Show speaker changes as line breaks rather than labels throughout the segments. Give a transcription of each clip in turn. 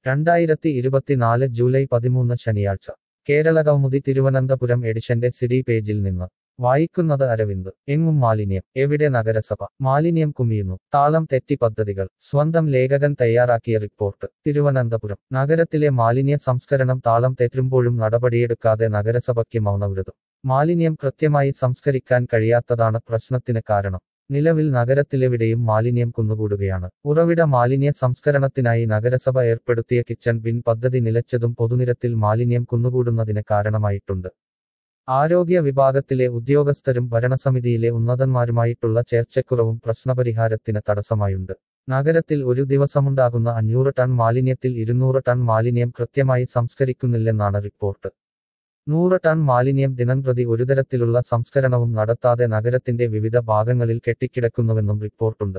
രണ്ടായിരത്തി ഇരുപത്തിനാല് ജൂലൈ പതിമൂന്ന് ശനിയാഴ്ച കേരള കൗമുദി തിരുവനന്തപുരം എഡിഷന്റെ സിഡി പേജിൽ നിന്ന് വായിക്കുന്നത് അരവിന്ദ് എങ്ങും മാലിന്യം എവിടെ നഗരസഭ മാലിന്യം കുമിയുന്നു താളം തെറ്റി പദ്ധതികൾ സ്വന്തം ലേഖകൻ തയ്യാറാക്കിയ റിപ്പോർട്ട് തിരുവനന്തപുരം നഗരത്തിലെ മാലിന്യ സംസ്കരണം താളം തെറ്റുമ്പോഴും നടപടിയെടുക്കാതെ നഗരസഭയ്ക്ക് മൗനവ്രതം മാലിന്യം കൃത്യമായി സംസ്കരിക്കാൻ കഴിയാത്തതാണ് പ്രശ്നത്തിന് കാരണം നിലവിൽ നഗരത്തിലെവിടെയും മാലിന്യം കുന്നുകൂടുകയാണ് ഉറവിട മാലിന്യ സംസ്കരണത്തിനായി നഗരസഭ ഏർപ്പെടുത്തിയ കിച്ചൺ ബിൻ പദ്ധതി നിലച്ചതും പൊതുനിരത്തിൽ മാലിന്യം കുന്നുകൂടുന്നതിന് കാരണമായിട്ടുണ്ട് ആരോഗ്യ വിഭാഗത്തിലെ ഉദ്യോഗസ്ഥരും ഭരണസമിതിയിലെ ഉന്നതന്മാരുമായിട്ടുള്ള ചേർച്ചക്കുറവും പ്രശ്നപരിഹാരത്തിന് തടസ്സമായുണ്ട് നഗരത്തിൽ ഒരു ദിവസമുണ്ടാകുന്ന അഞ്ഞൂറ് ടൺ മാലിന്യത്തിൽ ഇരുന്നൂറ് ടൺ മാലിന്യം കൃത്യമായി സംസ്കരിക്കുന്നില്ലെന്നാണ് റിപ്പോർട്ട് നൂറ് ടൺ മാലിന്യം ദിനംപ്രതി ഒരുതരത്തിലുള്ള സംസ്കരണവും നടത്താതെ നഗരത്തിന്റെ വിവിധ ഭാഗങ്ങളിൽ കെട്ടിക്കിടക്കുന്നുവെന്നും റിപ്പോർട്ടുണ്ട്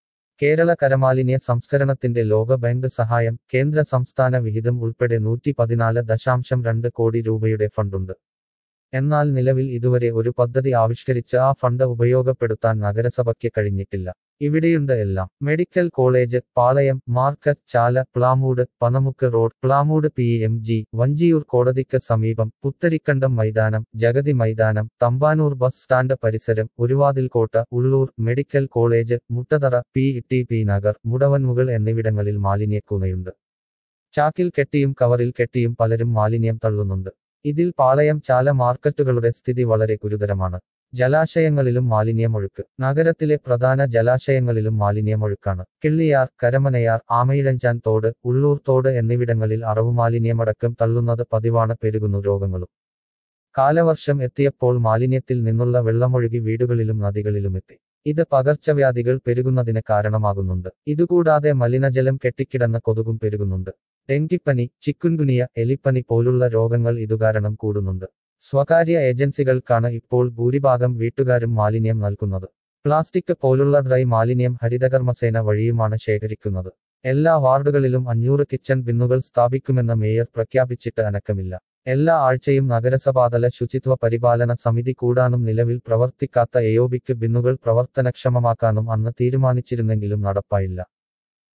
കേരള കരമാലിന്യ സംസ്കരണത്തിന്റെ ലോക ബാങ്ക് സഹായം കേന്ദ്ര സംസ്ഥാന വിഹിതം ഉൾപ്പെടെ നൂറ്റി പതിനാല് ദശാംശം രണ്ട് കോടി രൂപയുടെ ഫണ്ടുണ്ട് എന്നാൽ നിലവിൽ ഇതുവരെ ഒരു പദ്ധതി ആവിഷ്കരിച്ച് ആ ഫണ്ട് ഉപയോഗപ്പെടുത്താൻ നഗരസഭയ്ക്ക് കഴിഞ്ഞിട്ടില്ല ഇവിടെയുണ്ട് എല്ലാം medical college Palayam market Chala Plamoodu Panamukku road Plamoodu P M G Vanchiyoor കോടതിക്ക് സമീപം പുത്തരിക്കണ്ടം മൈതാനം ജഗതി മൈതാനം തമ്പാനൂർ ബസ് സ്റ്റാൻഡ് പരിസരം Oruvathilkotta Ulloor medical college Muttathara P T P Nagar Mudavanmugal എന്നിവിടങ്ങളിൽ മാലിന്യക്കൂനയുണ്ട് ചാക്കിൽ കെട്ടിയും കവറിൽ കെട്ടിയും പലരും മാലിന്യം തള്ളുന്നുണ്ട് ഇതിൽ പാളയം ചാല മാർക്കറ്റുകളുടെ സ്ഥിതി വളരെ ഗുരുതരമാണ് ജലാശയങ്ങളിലും മാലിന്യമൊഴുക്ക് നഗരത്തിലെ പ്രധാന ജലാശയങ്ങളിലും മാലിന്യമൊഴുക്കാണ് കിള്ളിയാർ കരമനയാർ ആമയിഴഞ്ചാൻ തോട് ഉള്ളൂർ തോട് എന്നിവിടങ്ങളിൽ അറവുമാലിന്യമടക്കം തള്ളുന്നത് പതിവാണ് പെരുകുന്നു രോഗങ്ങളും കാലവർഷം എത്തിയപ്പോൾ മാലിന്യത്തിൽ നിന്നുള്ള വെള്ളമൊഴുകി വീടുകളിലും നദികളിലും എത്തി ഇത് പകർച്ചവ്യാധികൾ പെരുകുന്നതിന് കാരണമാകുന്നുണ്ട് ഇതുകൂടാതെ മലിനജലം കെട്ടിക്കിടന്ന കൊതുകും പെരുകുന്നുണ്ട് ഡെങ്കിപ്പനി ചിക്കുൻകുനിയ എലിപ്പനി പോലുള്ള രോഗങ്ങൾ ഇതുകാരണം കൂടുന്നുണ്ട് സ്വകാര്യ ഏജൻസികൾക്കാണ് ഇപ്പോൾ ഭൂരിഭാഗം വീട്ടുകാരും മാലിന്യം നൽകുന്നത് പ്ലാസ്റ്റിക് പോലുള്ള ഡ്രൈ മാലിന്യം ഹരിതകർമ്മസേന വഴിയുമാണ് ശേഖരിക്കുന്നത് എല്ലാ വാർഡുകളിലും അഞ്ഞൂറ് കിച്ചൺ ബിന്നുകൾ സ്ഥാപിക്കുമെന്ന് മേയർ പ്രഖ്യാപിച്ചിട്ട് അനക്കമില്ല എല്ലാ ആഴ്ചയും നഗരസഭാതല ശുചിത്വ പരിപാലന സമിതി കൂടാനും നിലവിൽ പ്രവർത്തിക്കാത്ത എയോബിക്ക് ബിന്നുകൾ പ്രവർത്തനക്ഷമമാക്കാനും അന്ന് തീരുമാനിച്ചിരുന്നെങ്കിലും നടപ്പായില്ല